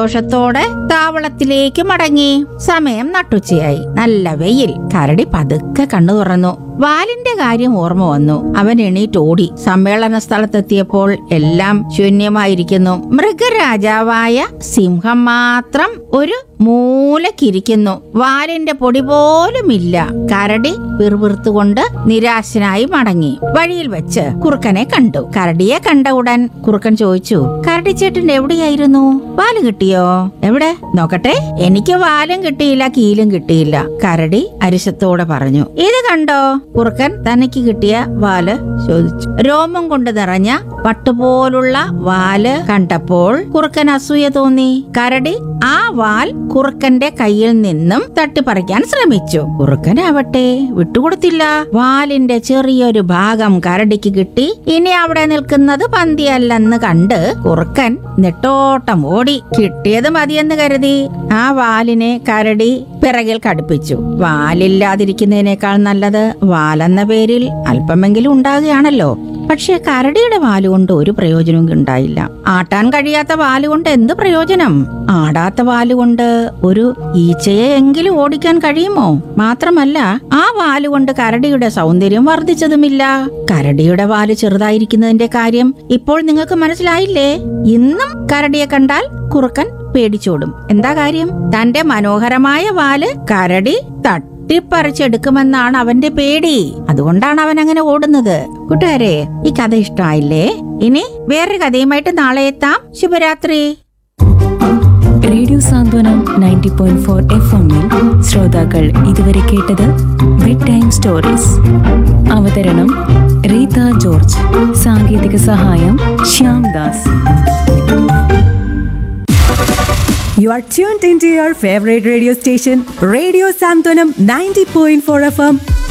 സന്തോഷത്തോടെ താവളത്തിലേക്ക് മടങ്ങി സമയം നട്ടുച്ചയായി നല്ല വെയിൽ കരടി പതുക്കെ കണ്ണു തുറന്നു വാലിന്റെ കാര്യം ഓർമ്മ വന്നു അവൻ എണീറ്റ് ഓടി സമ്മേളന സ്ഥലത്തെത്തിയപ്പോൾ എല്ലാം ശൂന്യമായിരിക്കുന്നു മൃഗരാജാവായ സിംഹം മാത്രം ഒരു മൂലക്കിരിക്കുന്നു വാലിന്റെ പൊടി പോലുമില്ല കരടി പിറുപിറുത്തുകൊണ്ട് നിരാശനായി മടങ്ങി വഴിയിൽ വെച്ച് കുറുക്കനെ കണ്ടു കരടിയെ കണ്ട ഉടൻ കുറുക്കൻ ചോദിച്ചു കരടി ചേട്ടൻ എവിടെയായിരുന്നു വാല് കിട്ടിയോ എവിടെ നോക്കട്ടെ എനിക്ക് വാലും കിട്ടിയില്ല കീലും കിട്ടിയില്ല കരടി അരിശത്തോടെ പറഞ്ഞു ഇത് കണ്ടോ കുറുക്കൻ തനിക്ക് കിട്ടിയ വാല് ചോദിച്ചു രോമം കൊണ്ട് നിറഞ്ഞ പട്ടുപോലുള്ള വാല് കണ്ടപ്പോൾ കുറുക്കൻ അസൂയ തോന്നി കരടി ആ വാൽ കുറുക്കന്റെ കയ്യിൽ നിന്നും തട്ടിപ്പറിക്കാൻ ശ്രമിച്ചു കുറുക്കനാവട്ടെ വിട്ടുകൊടുത്തില്ല വാലിന്റെ ചെറിയൊരു ഭാഗം കരടിക്ക് കിട്ടി ഇനി അവിടെ നിൽക്കുന്നത് പന്തിയല്ലെന്ന് കണ്ട് കുറുക്കൻ നെട്ടോട്ടം ഓടി കിട്ടിയത് മതിയെന്ന് കരുതി ആ വാലിനെ കരടി പിറകിൽ കടുപ്പിച്ചു വാലില്ലാതിരിക്കുന്നതിനേക്കാൾ നല്ലത് വാലെന്ന പേരിൽ അല്പമെങ്കിലും ഉണ്ടാകുകയാണല്ലോ പക്ഷെ കരടിയുടെ വാലുകൊണ്ട് ഒരു പ്രയോജനവും ഉണ്ടായില്ല ആട്ടാൻ കഴിയാത്ത വാലുകൊണ്ട് എന്ത് പ്രയോജനം ആടാത്ത വാലുകൊണ്ട് ഒരു ഈച്ചയെ എങ്കിലും ഓടിക്കാൻ കഴിയുമോ മാത്രമല്ല ആ വാലുകൊണ്ട് കരടിയുടെ സൗന്ദര്യം വർദ്ധിച്ചതുമില്ല കരടിയുടെ വാല് ചെറുതായിരിക്കുന്നതിന്റെ കാര്യം ഇപ്പോൾ നിങ്ങൾക്ക് മനസ്സിലായില്ലേ ഇന്നും കരടിയെ കണ്ടാൽ കുറുക്കൻ പേടിച്ചോടും എന്താ കാര്യം തന്റെ മനോഹരമായ വാല് കരടി തട്ടിപ്പറിച്ചെടുക്കുമെന്നാണ് അവന്റെ പേടി അതുകൊണ്ടാണ് അവൻ അങ്ങനെ ഓടുന്നത് കൂട്ടുകാരെ ഈ കഥ ഇഷ്ടമായില്ലേ ഇനി വേറൊരു കഥയുമായിട്ട് നാളെ എത്താം ശുഭരാത്രി radio Santhwanam ninety point four F എമ്മിൽ ശ്രോതാക്കൾ ഇതുവരെ കേട്ടത് ബെഡ് ടൈം സ്റ്റോറീസ് അവതരണം റീത ജോർജ് സാങ്കേതിക സഹായം Shyam Das You are tuned into your favorite radio station, Radio Santonam 90.4 FM,